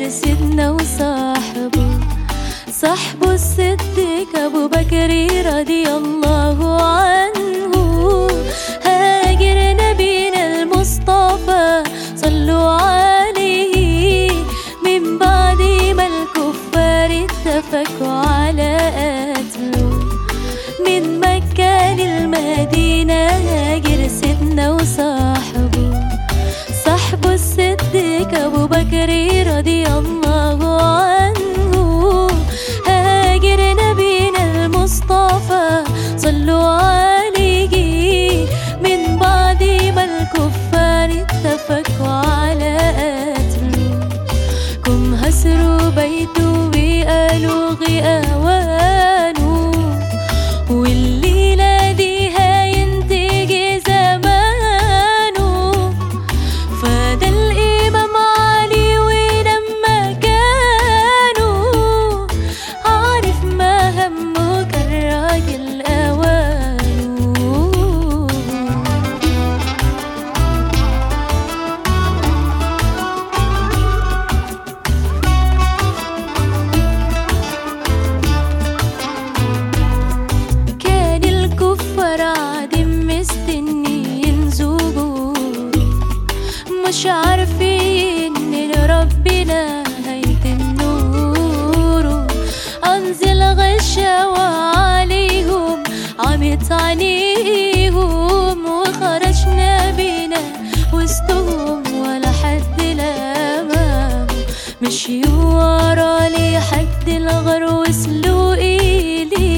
سيدنا وصاحبه صاحبه الصديق أبو بكر رضي الله عنه هاجر نبينا المصطفى صلوا عليه من بعد ما الكفار اتفقوا على قتله من مكة للمدينة هاجر سيدنا وصاحبه صاحبه الصديق أبو بكر رضي الله عنه هاجر نبينا المصطفى صلوا عليه من بعد ما الكفار اتفقوا على قتله كم هسروا بيته وقالوا أوانه والليلة دي هينتهي زمانه فده الإمام علي ولما كانوا عارف ما همه كان راجل أوانه كان الكفار عادم مستنيين ظهوره مش عارفين ان ربنا هيتم نوره انزل غشاوة عليهم عمت عينيهم وخرجنا بينا وسطهم ولا حد لامهم مشيوا ورا لحد الغر وصلوا إليه